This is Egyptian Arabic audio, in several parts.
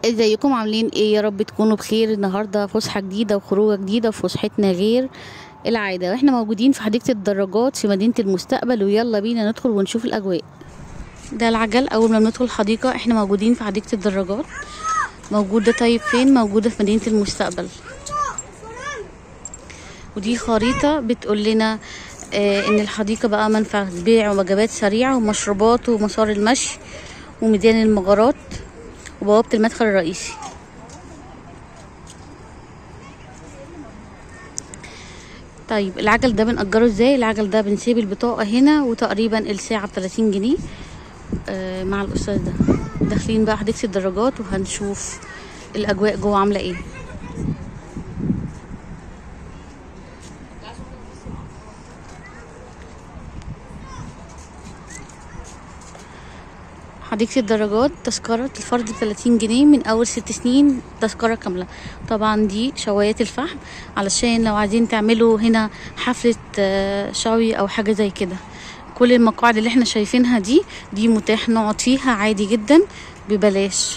ازيكم عاملين ايه يا رب تكونوا بخير النهارده فسحه جديده وخروجه جديده وفسحتنا غير العاده واحنا موجودين في حديقه الدراجات في مدينه المستقبل ويلا بينا ندخل ونشوف الاجواء ده العجل اول ما بندخل الحديقه احنا موجودين في حديقه الدراجات موجوده طيب فين موجوده في مدينه المستقبل ودي خريطه بتقول لنا آه ان الحديقه بقى منفذ بيع ووجبات سريعه ومشروبات ومسار المشي وميدان المغارات وبوابة المدخل الرئيسي طيب العجل ده بنأجره ازاي العجل ده بنسيب البطاقة هنا وتقريبا الساعة بتلاتين جنيه آه مع الأستاذ ده داخلين بقى حديقة الدراجات وهنشوف الأجواء جوه عاملة ايه حديقة الدراجات تذكرة الفرد 30 جنيه من أول ست سنين تذكرة كاملة طبعا دي شوايات الفحم علشان لو عايزين تعملوا هنا حفلة شوي أو حاجة زي كده كل المقاعد اللي احنا شايفينها دي دي متاح نقعد فيها عادي جدا ببلاش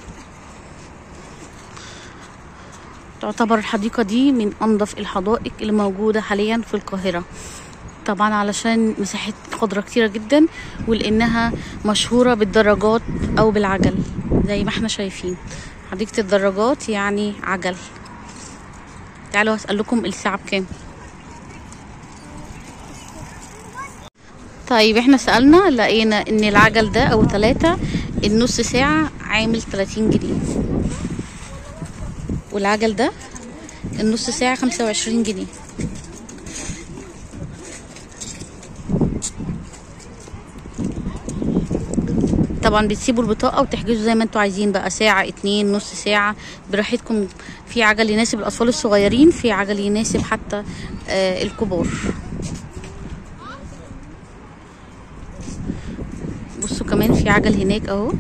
تعتبر الحديقة دي من أنظف الحدائق اللي موجودة حاليا في القاهرة طبعا علشان مساحة خضرة كتيرة جدا ولانها مشهورة بالدراجات او بالعجل زي ما احنا شايفين حديقة الدراجات يعني عجل تعالوا هسأل لكم الساعة بكام طيب احنا سألنا لقينا ان العجل ده او ثلاثة النص ساعة عامل 30 جنيه والعجل ده النص ساعة 25 جنيه طبعا بتسيبوا البطاقة وتحجزوا زي ما انتوا عايزين بقى ساعة اتنين نص ساعة براحتكم في عجل يناسب الأطفال الصغيرين في عجل يناسب حتى آه الكبار بصوا كمان في عجل هناك اهو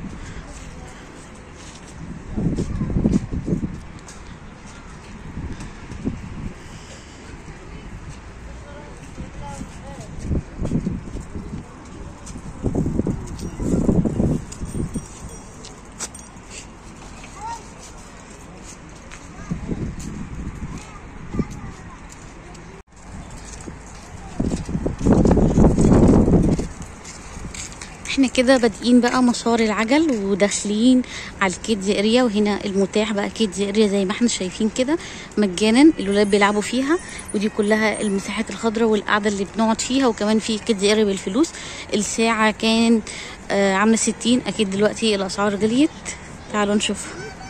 احنا كده بادئين بقى مسار العجل وداخلين على الكيدز اريا وهنا المتاح بقى كيدز اريا زي ما احنا شايفين كده مجانا الولاد بيلعبوا فيها ودي كلها المساحات الخضراء والقعده اللي بنقعد فيها وكمان في كيدز اريا بالفلوس الساعه كان آه عامله ستين اكيد دلوقتي الاسعار غليت تعالوا نشوف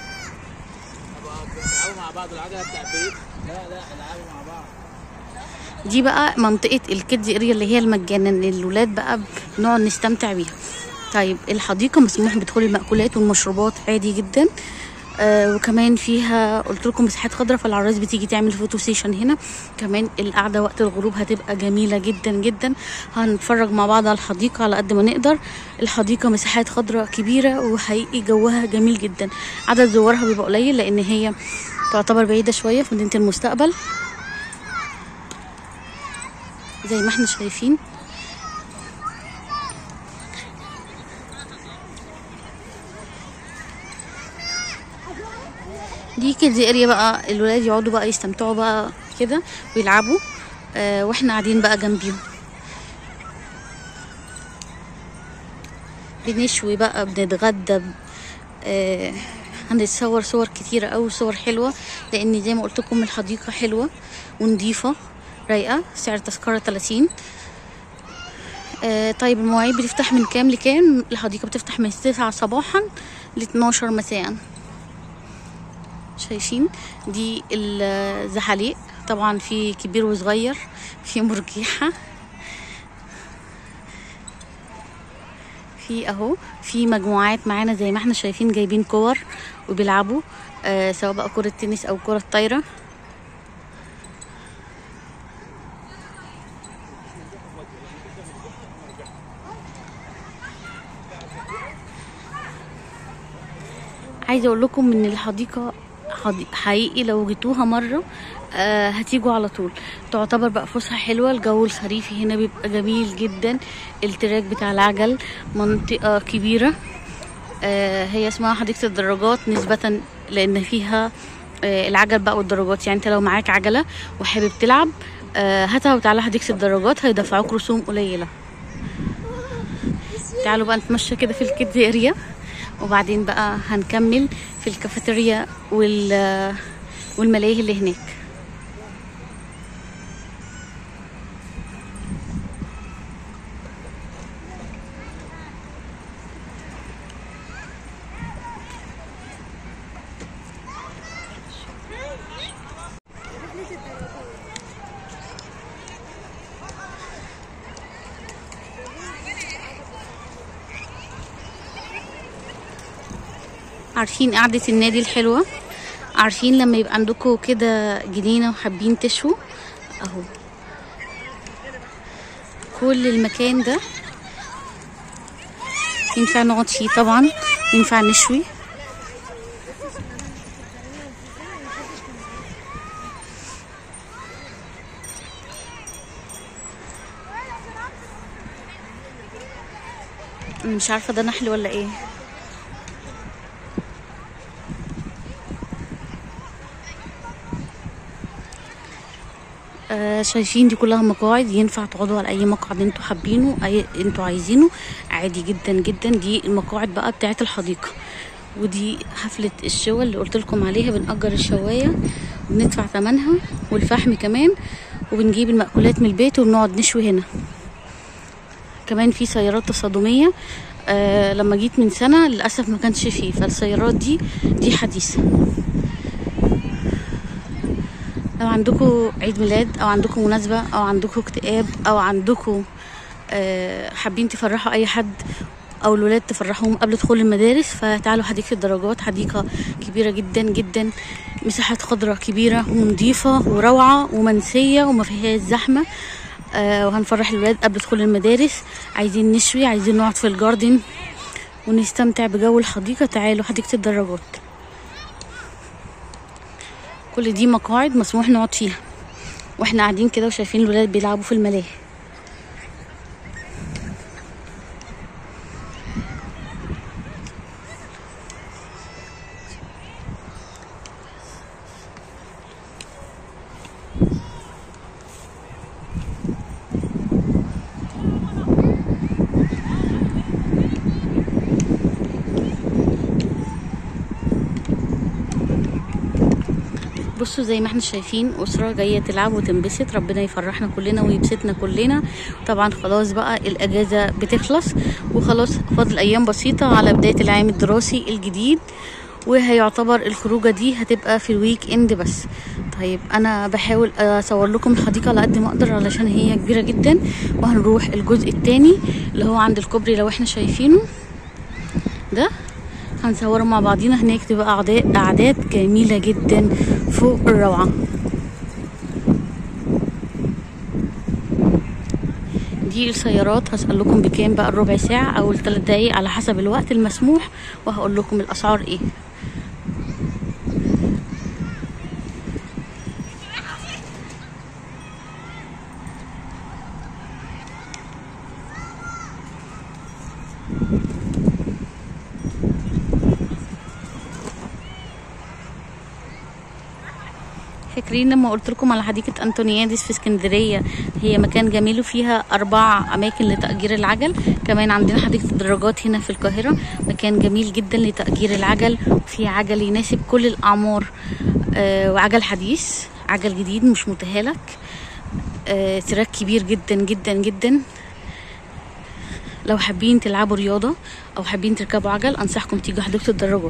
مع بعض العجله بتاع البيت لا لا العبوا مع بعض دي بقى منطقة الكيدز اريا اللي هي المجانا الولاد بقى بنقعد نستمتع بيها طيب الحديقة مسموح بدخول المأكولات والمشروبات عادي جدا آه وكمان فيها قلت لكم مساحات خضراء فالعرايس بتيجي تعمل فوتو سيشن هنا كمان القعده وقت الغروب هتبقى جميله جدا جدا هنتفرج مع بعض على الحديقه على قد ما نقدر الحديقه مساحات خضراء كبيره وحقيقي جوها جميل جدا عدد زوارها بيبقى قليل لان هي تعتبر بعيده شويه في مدينه المستقبل زي ما احنا شايفين دي كيدز اريا بقى الولاد يقعدوا بقى يستمتعوا بقى كده ويلعبوا آه واحنا قاعدين بقى جنبيهم بنشوي بقى بنتغدى آه هنتصور صور كتيرة أوي صور حلوة لأن زي ما قلت لكم الحديقة حلوة ونضيفة رايقة سعر التذكرة 30 آه طيب المواعيد بتفتح من كام لكام الحديقة بتفتح من 9 صباحا ل 12 مساء شايفين دي الزحاليق طبعا في كبير وصغير في مرجيحة في اهو في مجموعات معانا زي ما احنا شايفين جايبين كور وبيلعبوا آه سواء بقى كرة تنس او كرة طايرة عايزه اقول لكم ان الحديقه حقيقي لو جيتوها مره آه هتيجوا على طول تعتبر بقى فسحه حلوه الجو الخريفي هنا بيبقى جميل جدا التراك بتاع العجل منطقه كبيره آه هي اسمها حديقة الدراجات نسبة لأن فيها آه العجل بقى والدراجات يعني انت لو معاك عجلة وحابب تلعب آه هاتها وتعالى حديقة الدراجات هيدفعوك رسوم قليلة تعالوا بقى نتمشى كده في الكيدز اريا وبعدين بقى هنكمل في الكافيتيريا وال والملاهي اللي هناك عارفين قعدة النادي الحلوة عارفين لما يبقى عندكم كده جنينة وحابين تشوا اهو كل المكان ده ينفع نقعد فيه طبعا ينفع نشوي مش عارفة ده نحل ولا ايه آه شايفين دي كلها مقاعد ينفع تقعدوا على اي مقعد انتوا حابينه اي انتوا عايزينه عادي جدا جدا دي المقاعد بقى بتاعه الحديقه ودي حفله الشوا اللي قلت لكم عليها بنأجر الشوايه وبندفع ثمنها والفحم كمان وبنجيب المأكولات من البيت وبنقعد نشوي هنا كمان في سيارات تصادميه آه لما جيت من سنه للاسف ما كانش فيه فالسيارات دي دي حديثه لو عندكم عيد ميلاد او عندكم مناسبة او عندكم اكتئاب او عندكم آه حابين تفرحوا اي حد او الولاد تفرحوهم قبل دخول المدارس فتعالوا حديقة الدراجات حديقة كبيرة جدا جدا مساحات خضراء كبيرة ونظيفة وروعة ومنسية وما فيهاش زحمة آه وهنفرح الولاد قبل دخول المدارس عايزين نشوي عايزين نقعد في الجاردن ونستمتع بجو الحديقة تعالوا حديقة الدراجات كل دي مقاعد مسموح نقعد فيها واحنا قاعدين كده وشايفين الولاد بيلعبوا في الملاهي بصوا زي ما احنا شايفين أسرة جاية تلعب وتنبسط ربنا يفرحنا كلنا ويبسطنا كلنا طبعا خلاص بقى الأجازة بتخلص وخلاص فاضل أيام بسيطة على بداية العام الدراسي الجديد وهيعتبر الخروجة دي هتبقى في الويك اند بس طيب انا بحاول اصور لكم الحديقة على قد ما اقدر علشان هي كبيرة جدا وهنروح الجزء التاني اللي هو عند الكوبري لو احنا شايفينه ده هنصوره مع بعضينا هناك تبقى أعداد أعداد جميلة جدا فوق الروعة دي السيارات هسأل لكم بكام بقى الربع ساعة أو الثلاث دقايق على حسب الوقت المسموح وهقول لكم الأسعار ايه فاكرين لما قلت لكم على حديقة أنطونيادس في اسكندرية هي مكان جميل وفيها أربع أماكن لتأجير العجل كمان عندنا حديقة الدراجات هنا في القاهرة مكان جميل جدا لتأجير العجل وفيه عجل يناسب كل الأعمار آه وعجل حديث عجل جديد مش متهالك آه تراك كبير جدا جدا جدا لو حابين تلعبوا رياضة أو حابين تركبوا عجل أنصحكم تيجوا حديقة الدراجات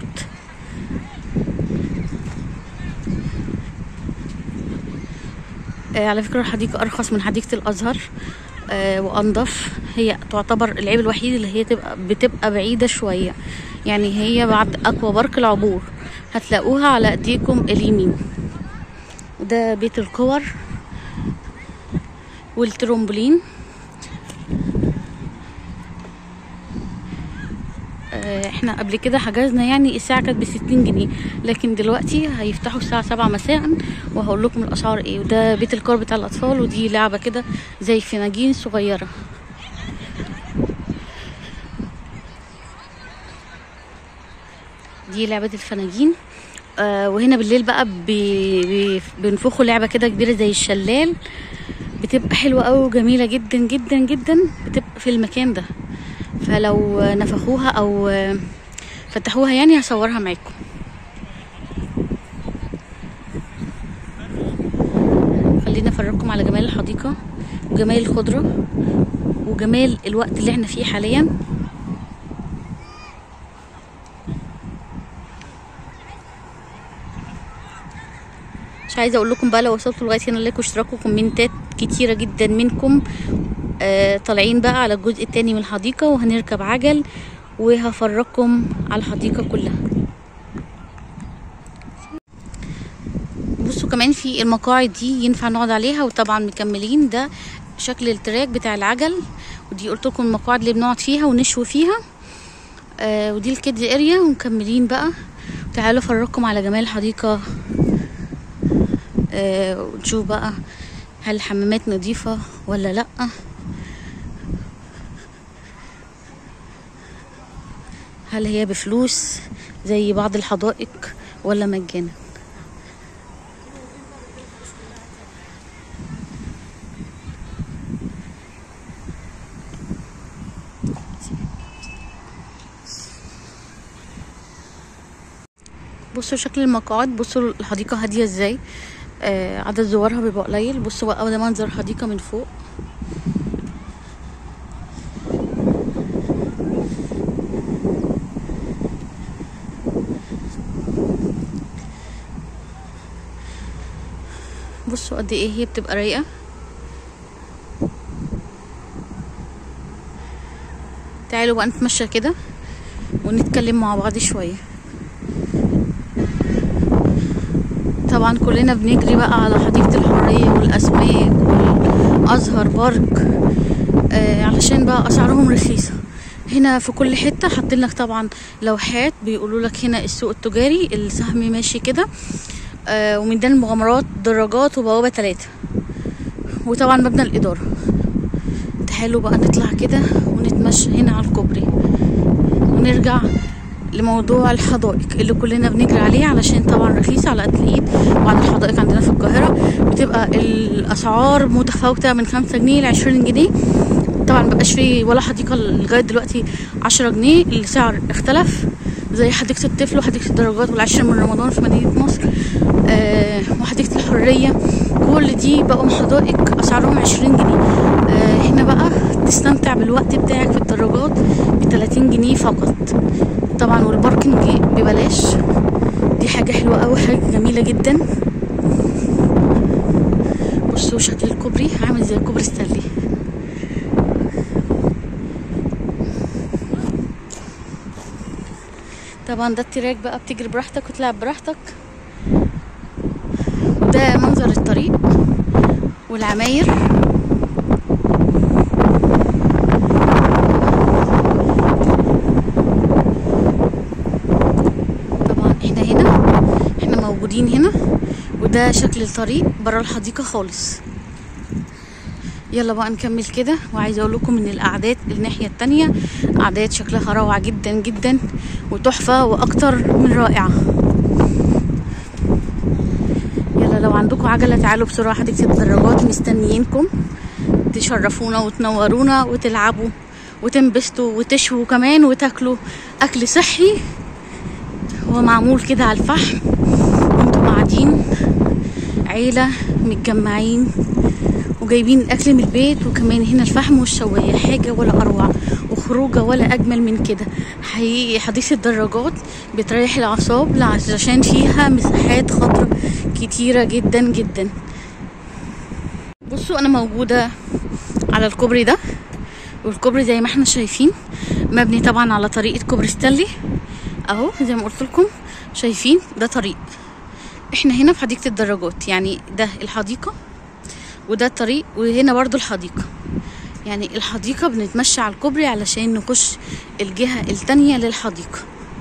آه على فكرة الحديقة أرخص من حديقة الأزهر آه وأنضف هي تعتبر العيب الوحيد اللي هي تبقى بتبقى بعيدة شوية يعني هي بعد أكوا بارك العبور هتلاقوها على ايديكم اليمين وده بيت الكور والترومبولين احنا قبل كده حجزنا يعني الساعة كانت بستين جنيه لكن دلوقتي هيفتحوا الساعة سبعة مساء وهقول لكم الأسعار ايه وده بيت الكار بتاع الأطفال ودي لعبة كده زي فناجين صغيرة دي لعبة الفناجين آه وهنا بالليل بقى بي بي بينفخوا لعبة كده كبيرة زي الشلال بتبقى حلوة قوي وجميلة جدا جدا جدا بتبقى في المكان ده فلو نفخوها او آه، فتحوها يعني هصورها معاكم خلينا افرجكم على جمال الحديقة وجمال الخضرة وجمال الوقت اللي احنا فيه حاليا مش عايزه اقول لكم بقى لو وصلتوا لغايه هنا لايك واشتراك وكومنتات كتيره جدا منكم آه طالعين بقى على الجزء التاني من الحديقه وهنركب عجل وهفرجكم على الحديقه كلها بصوا كمان في المقاعد دي ينفع نقعد عليها وطبعا مكملين ده شكل التراك بتاع العجل ودي قلت لكم المقاعد اللي بنقعد فيها ونشوي فيها آه ودي الكيدز اريا ومكملين بقى تعالوا افرجكم على جمال الحديقه آه ونشوف بقى هل الحمامات نظيفة ولا لأ هل هي بفلوس زي بعض الحدائق ولا مجانا بصوا شكل المقاعد بصوا الحديقة هادية ازاي آه عدد زوارها بيبقى قليل بصوا بقى ده منظر الحديقة من فوق بصوا قد ايه هي بتبقى رايقة تعالوا بقى نتمشى كده ونتكلم مع بعض شويه طبعا كلنا بنجري بقى على حديقة الحرية والأسماك والأزهر بارك آه علشان بقى أسعارهم رخيصة هنا في كل حتة حاطين لك طبعا لوحات بيقولوا لك هنا السوق التجاري السهم ماشي كده آه وميدان المغامرات دراجات وبوابة تلاتة وطبعا مبنى الإدارة تعالوا بقى نطلع كده ونتمشى هنا على الكوبري ونرجع لموضوع الحدائق اللي كلنا بنجري عليه علشان طبعا رخيصة على قد الايد بعض الحدائق عندنا في القاهرة بتبقى الاسعار متفاوتة من خمسة جنيه لعشرين جنيه طبعا مبقاش فيه ولا حديقة لغاية دلوقتي عشرة جنيه السعر اختلف زي حديقة الطفل وحديقة الدراجات والعاشر من رمضان في مدينة نصر آه وحديقة الحرية كل دي بقوا حدائق اسعارهم عشرين جنيه آه هنا بقى تستمتع بالوقت بتاعك في الدراجات بتلاتين جنيه فقط طبعا والباركنج ببلاش دي حاجة حلوة أوي حاجة جميلة جدا بصوا شكل الكوبري عامل زي كوبري ستانلي طبعا ده التراك بقى بتجري براحتك وتلعب براحتك وده منظر الطريق والعماير طبعا احنا هنا احنا موجودين هنا وده شكل الطريق برا الحديقة خالص يلا بقى نكمل كده وعايزه اقول لكم ان الاعداد الناحيه التانية اعداد شكلها روعه جدا جدا وتحفه واكتر من رائعه يلا لو عندكم عجله تعالوا بسرعه حديقه الدراجات مستنيينكم تشرفونا وتنورونا وتلعبوا وتنبسطوا وتشووا كمان وتاكلوا اكل صحي هو معمول كده على الفحم وانتم قاعدين عيله متجمعين وجايبين الاكل من البيت وكمان هنا الفحم والشوايه حاجه ولا اروع وخروجه ولا اجمل من كده حقيقي حديقه الدراجات بتريح الاعصاب عشان فيها مساحات خضراء كتيره جدا جدا بصوا انا موجوده على الكوبري ده والكوبري زي ما احنا شايفين مبني طبعا على طريقه كوبري ستانلي اهو زي ما قلت لكم شايفين ده طريق احنا هنا في حديقه الدراجات يعني ده الحديقه وده الطريق وهنا برضو الحديقة يعني الحديقة بنتمشى على الكوبري علشان نخش الجهة التانية للحديقة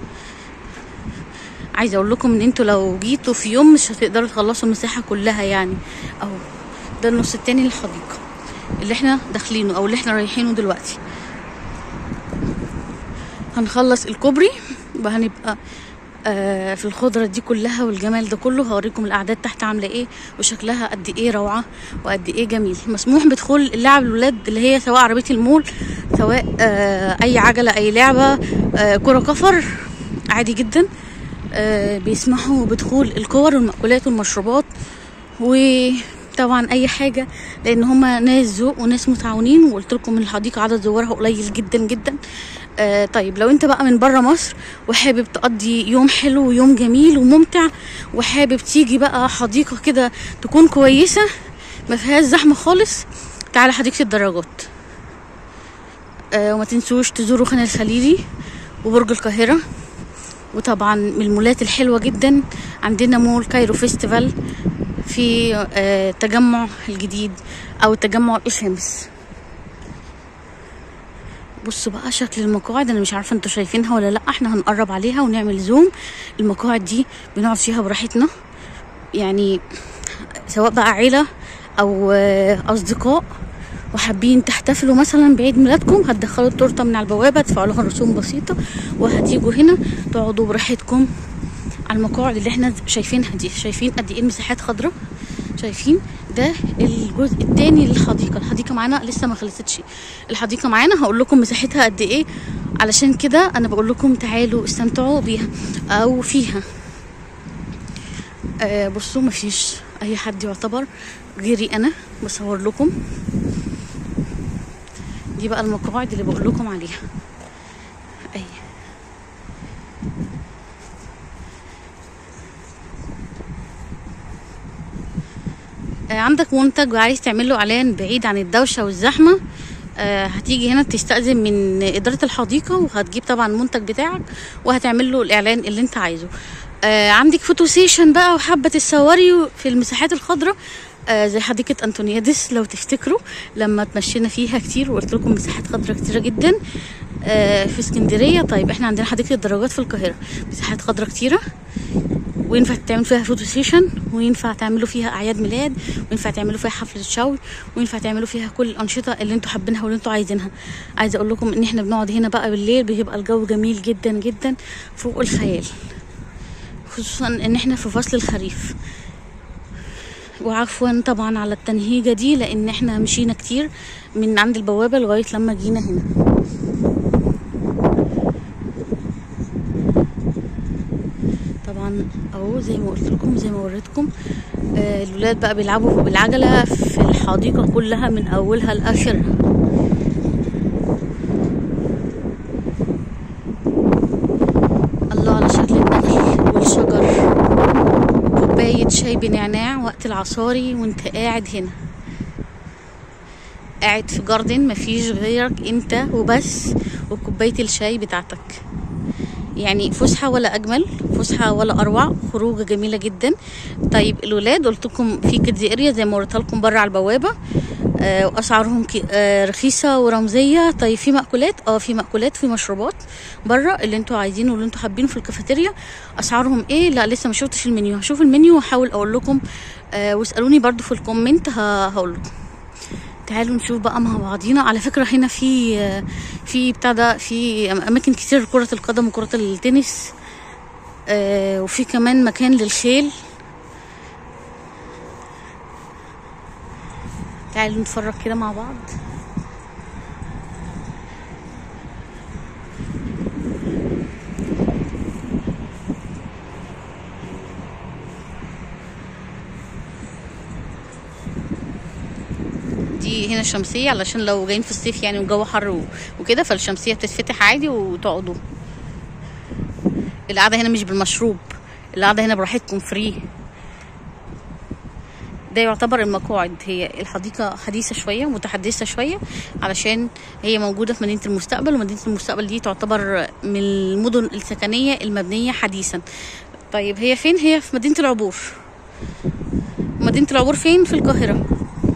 عايزة اقول لكم ان انتوا لو جيتوا في يوم مش هتقدروا تخلصوا المساحة كلها يعني اهو ده النص التاني للحديقة اللي احنا داخلينه او اللي احنا رايحينه دلوقتي هنخلص الكوبري وهنبقى آه في الخضرة دي كلها والجمال ده كله هوريكم الأعداد تحت عاملة ايه وشكلها قد ايه روعة وقد ايه جميل مسموح بدخول اللعب الولاد اللي هي سواء عربية المول سواء آه أي عجلة أي لعبة آه كرة كفر عادي جدا آه بيسمحوا بدخول الكور والمأكولات والمشروبات وطبعا اي حاجه لان هما ناس ذوق وناس متعاونين وقلت لكم الحديقه عدد زوارها قليل جدا جدا آه طيب لو انت بقى من بره مصر وحابب تقضي يوم حلو ويوم جميل وممتع وحابب تيجي بقى حديقه كده تكون كويسه ما فيهاش زحمه خالص تعالى حديقه الدراجات آه وما تنسوش تزوروا خان الخليلي وبرج القاهره وطبعا من المولات الحلوه جدا عندنا مول كايرو فيستيفال في آه تجمع الجديد او تجمع الشمس بصوا بقى شكل المقاعد انا مش عارفه انتوا شايفينها ولا لا احنا هنقرب عليها ونعمل زوم المقاعد دي بنقعد فيها براحتنا يعني سواء بقى عيله او آه اصدقاء وحابين تحتفلوا مثلا بعيد ميلادكم هتدخلوا التورته من على البوابه تدفعوا لها رسوم بسيطه وهتيجوا هنا تقعدوا براحتكم على المقاعد اللي احنا شايفينها دي شايفين قد ايه المساحات خضراء شايفين ده الجزء الثاني للحديقه الحديقه معانا لسه ما خلصتش الحديقه معانا هقول لكم مساحتها قد ايه علشان كده انا بقول لكم تعالوا استمتعوا بيها او فيها آه بصوا مفيش اي حد يعتبر غيري انا بصور لكم دي بقى المقاعد اللي بقول لكم عليها اي عندك منتج وعايز تعمل له اعلان بعيد عن الدوشه والزحمه آه هتيجي هنا تستأذن من إدارة الحديقة وهتجيب طبعا المنتج بتاعك وهتعمل له الإعلان اللي أنت عايزه آه عندك فوتو سيشن بقى وحابة تتصوري في المساحات الخضراء آه زي حديقة أنطونيادس لو تفتكروا لما تمشينا فيها كتير وقلت لكم مساحات خضراء كتيرة جدا آه في اسكندرية طيب احنا عندنا حديقة الدراجات في القاهرة مساحات خضراء كتيرة وينفع تعمل فيها فوتو سيشن وينفع تعملوا فيها اعياد ميلاد وينفع تعملوا فيها حفله شوي وينفع تعملوا فيها كل الانشطه اللي انتوا حابينها واللي انتوا عايزينها عايزه اقول لكم ان احنا بنقعد هنا بقى بالليل بيبقى الجو جميل جدا جدا فوق الخيال خصوصا ان احنا في فصل الخريف وعفوا طبعا على التنهيجه دي لان احنا مشينا كتير من عند البوابه لغايه لما جينا هنا طبعا اهو زي ما قلت لكم زي ما وريتكم آه الولاد بقى بيلعبوا بالعجله في الحديقه كلها من اولها لاخرها الله على شكل النخل والشجر كوبايه شاي بنعناع وقت العصاري وانت قاعد هنا قاعد في جاردن مفيش غيرك انت وبس وكوبايه الشاي بتاعتك يعني فسحة ولا أجمل فسحة ولا أروع خروجة جميلة جدا طيب الولاد قلت لكم في كيدز اريا زي ما وريتها لكم بره على البوابة آه وأسعارهم آه رخيصة ورمزية طيب في مأكولات اه في مأكولات في مشروبات بره اللي انتوا عايزينه واللي انتوا حابينه في الكافيتيريا أسعارهم ايه لا لسه ما شفتش المنيو هشوف المنيو وأحاول أقول لكم آه واسألوني برضو في الكومنت هقول لكم تعالوا نشوف بقى مع بعضينا على فكرة هنا في في بتاع ده في أماكن كتير لكرة القدم وكرة التنس آه وفي كمان مكان للخيل تعالوا نتفرج كده مع بعض دي هنا شمسيه علشان لو جايين في الصيف يعني والجو حر وكده فالشمسيه بتتفتح عادي وتقعدوا القعده هنا مش بالمشروب القعده هنا براحتكم فري ده يعتبر المقاعد هي الحديقة حديثة شوية متحدثة شوية علشان هي موجودة في مدينة المستقبل ومدينة المستقبل دي تعتبر من المدن السكنية المبنية حديثا طيب هي فين هي في مدينة العبور مدينة العبور فين في القاهرة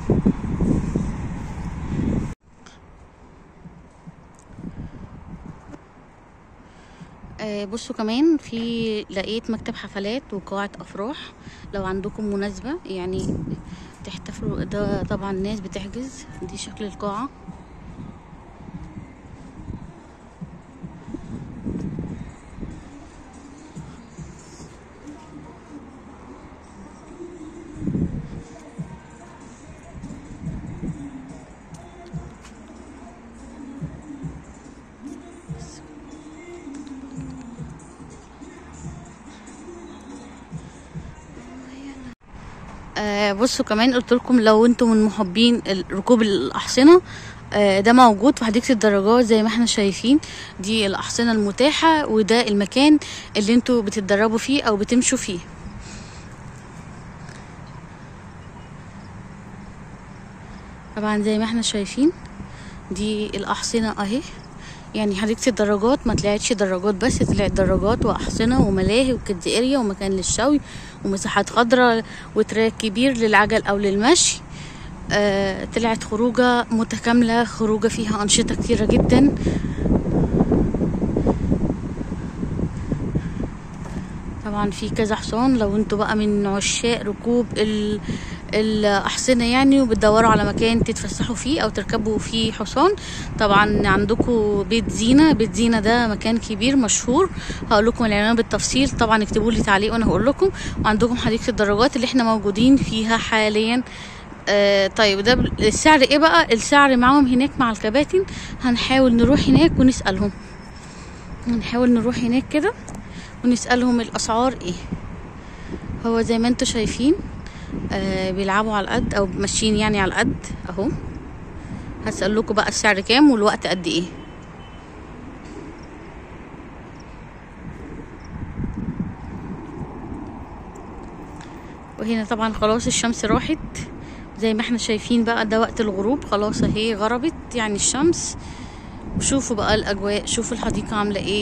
آه بصوا كمان في لقيت مكتب حفلات وقاعة أفراح لو عندكم مناسبة يعني تحتفلوا ده طبعا ناس بتحجز دي شكل القاعة آه بصوا كمان قلت لكم لو انتم من محبين ال- ركوب الاحصنه آه ده موجود في حديقه الدراجات زي ما احنا شايفين دي الاحصنه المتاحه وده المكان اللي انتوا بتتدربوا فيه او بتمشوا فيه طبعا زي ما احنا شايفين دي الاحصنه اهي يعني حديقه الدراجات ما طلعتش دراجات بس طلعت دراجات واحصنه وملاهي وكيدز اريا ومكان للشوي ومساحات خضراء وتراك كبير للعجل او للمشي آه طلعت خروجه متكامله خروجه فيها انشطه كتيره جدا طبعا في كذا حصان لو انتوا بقى من عشاق ركوب ال الأحصنة يعني وبتدوروا على مكان تتفسحوا فيه أو تركبوا فيه حصان طبعا عندكم بيت زينة بيت زينة ده مكان كبير مشهور هقول لكم العنوان بالتفصيل طبعا اكتبوا لي تعليق وأنا هقول لكم وعندكم حديقة الدراجات اللي احنا موجودين فيها حاليا آه طيب ده بال- السعر ايه بقى السعر معاهم هناك مع الكباتن هنحاول نروح هناك ونسألهم هنحاول نروح هناك كده ونسألهم الأسعار ايه هو زي ما انتوا شايفين آه بيلعبوا على القد او ماشيين يعني على القد اهو هسأل لكم بقى السعر كام والوقت قد ايه وهنا طبعا خلاص الشمس راحت زي ما احنا شايفين بقى ده وقت الغروب خلاص اهي غربت يعني الشمس وشوفوا بقى الاجواء شوفوا الحديقة عاملة ايه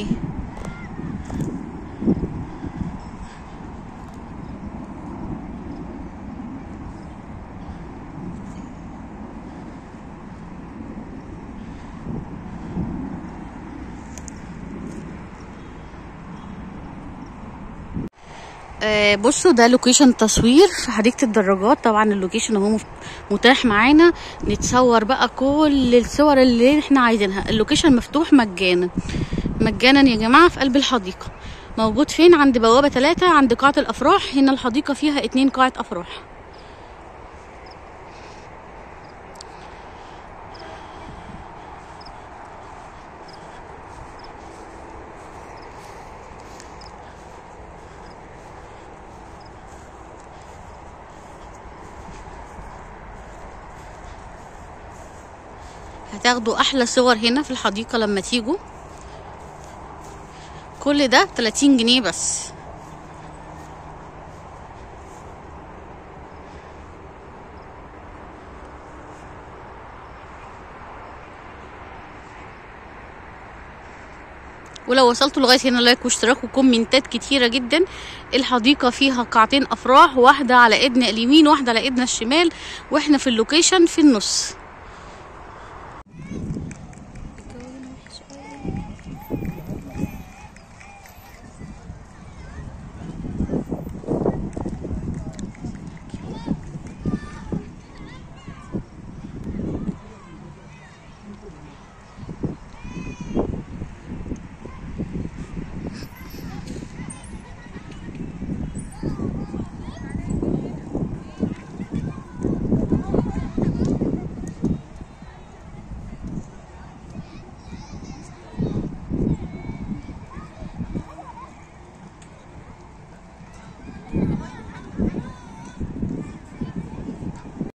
آه، بصوا ده لوكيشن تصوير في حديقة الدراجات طبعا اللوكيشن اهو مف- متاح معانا نتصور بقى كل الصور اللي احنا عايزينها اللوكيشن مفتوح مجانا مجانا يا جماعة في قلب الحديقة موجود فين عند بوابة ثلاثة عند قاعة الأفراح هنا الحديقة فيها اتنين قاعة أفراح هتاخدوا احلى صور هنا في الحديقة لما تيجوا كل ده 30 جنيه بس ولو وصلتوا لغايه هنا لايك واشتراك وكومنتات كتيره جدا الحديقه فيها قاعتين افراح واحده على ايدنا اليمين واحده على ايدنا الشمال واحنا في اللوكيشن في النص